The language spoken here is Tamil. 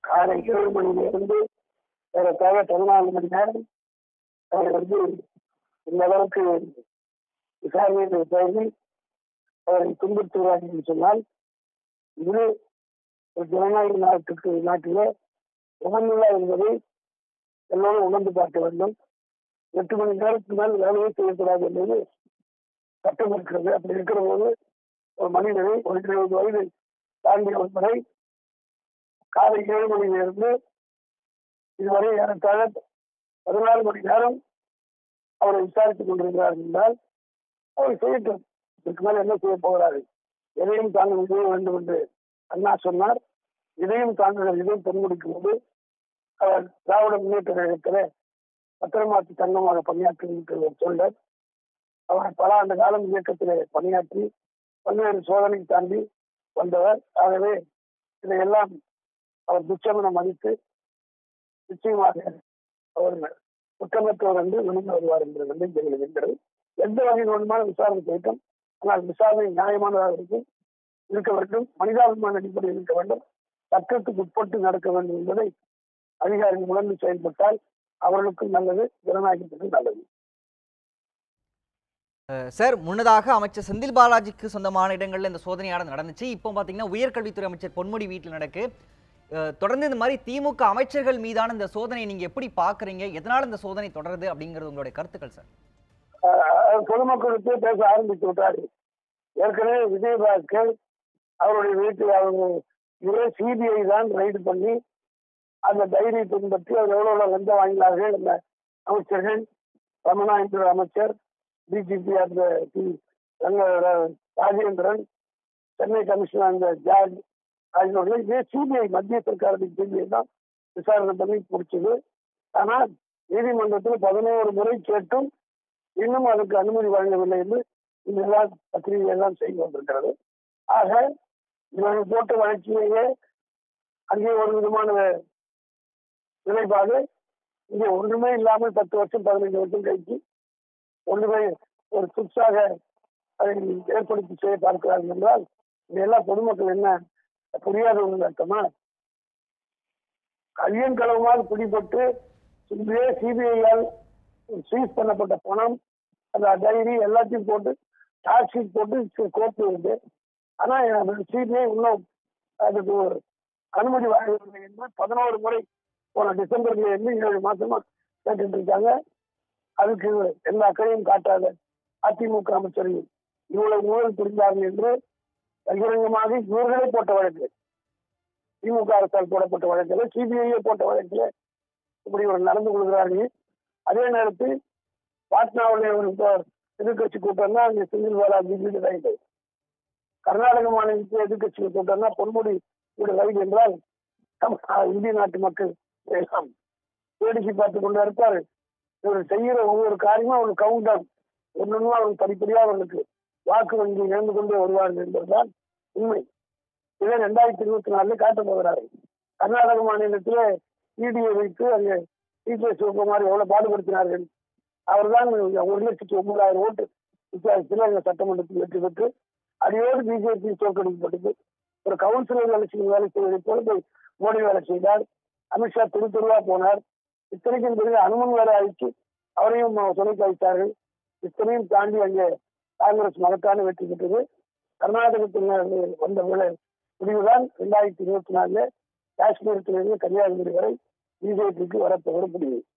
காலை ஏழு மணியிலிருந்து ஏறத்தாழ பதினாலு மணி நேரம் அவர் வந்து இந்த அளவுக்கு விசாரணையின் பேரில் அவரை துன்புறுத்துகிறார் என்று சொன்னால் இது ஒரு ஜனநாயக நாட்டுக்கு நாட்டிலே உணர்நிலை என்பதை எல்லோரும் உணர்ந்து பார்க்க வேண்டும் எட்டு மணி நேரத்துக்கு மேல் வேலையே செய்யக்கூடாது என்பது சட்டம் இருக்கிறது அப்படி இருக்கிற போது ஒரு மனிதனை ஒரு இருபது வயது தாண்டிய ஒருவரை காலை ஏழு மணியிலிருந்து இதுவரை ஏறத்தாழ பதினாலு மணி நேரம் அவரை விசாரித்துக் கொண்டிருக்கிறார்கள் என்றால் அவர் செய்யட்டும் இதுக்கு மேல் என்ன செய்ய போகிறார்கள் எதையும் தாங்கள் செய்ய வேண்டும் என்று அண்ணா சொன்னார் இதையும் தாங்கள் இதையும் பெண்முடிக்கும் போது அவர் திராவிட முன்னேற்ற கழகத்தில் பத்திரமாற்று தங்கமாக பணியாற்றி ஒரு சொல்ல அவர் பல ஆண்டு காலம் இயக்கத்திலே பணியாற்றி பல்வேறு சோதனை தாண்டி வந்தவர் ஆகவே இதையெல்லாம் அவர் துச்சமென மதித்து நிச்சயமாக அவர் குற்றமற்றவர் என்று விழுந்து வருவார் என்று வந்து தெரிவிக்கின்றது எந்த வகையில் வேண்டுமான விசாரணை செய்யட்டும் ஆனால் விசாரணை நியாயமானதாக இருக்கும் இருக்க வேண்டும் மனிதாபிமான அடிப்படையில் இருக்க வேண்டும் சட்டத்துக்கு உட்பட்டு நடக்க வேண்டும் என்பதை அதிகாரிகள் உணர்ந்து செயல்பட்டால் அவர்களுக்கும் நல்லது ஜனநாயகத்துக்கும் நல்லது அஹ் சார் முன்னதாக அமைச்சர் செந்தில் பாலாஜிக்கு சொந்தமான இடங்கள்ல இந்த சோதனையானது நடந்துச்சு இப்போ பார்த்தீங்கன்னா உயர்கல்வித்துறை அமைச்சர் பொன்முடி வீட்டில் நடக்கு அஹ் தொடர்ந்து இந்த மாதிரி திமுக அமைச்சர்கள் மீதான இந்த சோதனையை நீங்க எப்படி பாக்குறீங்க எதனால இந்த சோதனை தொடருது அப்படிங்கிறது உங்களுடைய கருத்துக்கள் சார் ஆஹ் பொதுமக்களுக்கு பேச ஆரம்பித்து விட்டாரு ஏற்கனவே விஜயபாஸ்கர் அவருடைய வீட்டில் அவங்க இதே சிபிஐ தான் ரைடு பண்ணி அந்த டைரி பின்பற்றி அவர் எவ்வளவு லஞ்சம் வாங்கினார்கள் அந்த அமைச்சர்கள் ரமணா என்ற அமைச்சர் டிஜிபி அந்த டி. ரங்க- ராஜேந்திரன் சென்னை கமிஷனர் அந்த ஜார்ஜ் ஆகியோர்கள் இதே சிபிஐ மத்திய சர்க்காரத்தின் சிபிஐ தான் விசாரணை பண்ணி முடிச்சது ஆனால் நீதிமன்றத்தில் பதினோரு முறை கேட்டும் இன்னும் அதுக்கு அனுமதி வழங்கவில்லை என்று இந்த எல்லா பத்திரிகை எல்லாம் செய்து கொண்டிருக்கிறது ஆக இவர்கள் போட்ட வழக்கிலேயே அங்கே ஒரு விதமான நிலைப்பாடு இங்கே ஒன்றுமே இல்லாமல் பத்து வருஷம் பதினைந்து வருஷம் கழிச்சு ஒன்றுமே ஒரு சுற்றாக அதை ஏற்படுத்தி செய்ய பார்க்கிறார்கள் என்றால் இதெல்லாம் பொதுமக்கள் என்ன புரியாத ஒன்று அர்த்தமா கையன் களவுமால் பிடிபட்டு இதே சிபிஐயால் சீஸ் பண்ணப்பட்ட பணம் அந்த டைரி எல்லாத்தையும் போட்டு சார்ஜ் ஷீட் போட்டு கோர்ட்டு இருக்கு ஆனா சிபிஐ இன்னும் அதுக்கு ஒரு அனுமதி வழங்கவில்லை என்று பதினோரு முறை போன டிசம்பர்ல இருந்து ஏழு மாசமா கேட்டுட்டு இருக்காங்க அதுக்கு எந்த அக்கறையும் காட்டாத அதிமுக அமைச்சர்கள் இவ்வளவு ஊழல் புரிந்தார்கள் என்று பகிரங்கமாக இவர்களே போட்ட வழக்கு திமுக அரசால் போடப்பட்ட வழக்கில் சிபிஐயே போட்ட வழக்கில் இப்படி ஒரு நடந்து கொள்கிறார்கள் அதே நேரத்தில் பாட்னாவில் ஒரு இப்போ எதிர்கட்சி கூட்டம்னா அங்கே செந்தில் பாலாஜி வீடு ரைடு கர்நாடக மாநிலத்தில் எதிர்கட்சி கூட்டம்னா பொன்முடி வீடு ரைடு என்றால் நம் இந்திய நாட்டு மக்கள் எல்லாம் வேடிக்கை பார்த்து கொண்டு இருப்பார்கள் இவர் செய்கிற ஒவ்வொரு காரியமும் அவருக்கு கவுண்ட் டவுன் ஒன்னொன்னு அவருக்கு படிப்படியாக அவர்களுக்கு வாக்கு வங்கி இழந்து கொண்டே வருவார்கள் என்பதுதான் உண்மை இதை ரெண்டாயிரத்தி இருபத்தி நாலுல காட்ட போகிறார்கள் கர்நாடக மாநிலத்திலே இடியை வைத்து அங்கே டிகே சிவகுமார் எவ்வளவு பாடுபடுத்தினார்கள் அவர்தான் ஒரு லட்சத்தி ஒன்பதாயிரம் ஓட்டு வித்தியாசத்தில் அந்த சட்டமன்றத்தில் வெற்றி பெற்று அடியோடு பிஜேபி தோற்கடிக்கப்பட்டது ஒரு கவுன்சிலர் வேலை செய்யும் வேலை செய்வதை போல போய் மோடி வேலை செய்தார் அமித்ஷா தெரு தெருவா போனார் இத்தனைக்கும் பிறகு அனுமன் வேலை அழித்து அவரையும் துணைக்கு அழைத்தார்கள் இத்தனையும் தாண்டி அங்கே காங்கிரஸ் மகத்தான வெற்றி பெற்றது கர்நாடகத்தில் வந்த விளை முடிவுதான் இரண்டாயிரத்தி இருபத்தி நாலுல காஷ்மீரத்திலிருந்து கன்னியாகுமரி வரை பிஜேபிக்கு வரப்போகிற முடிவு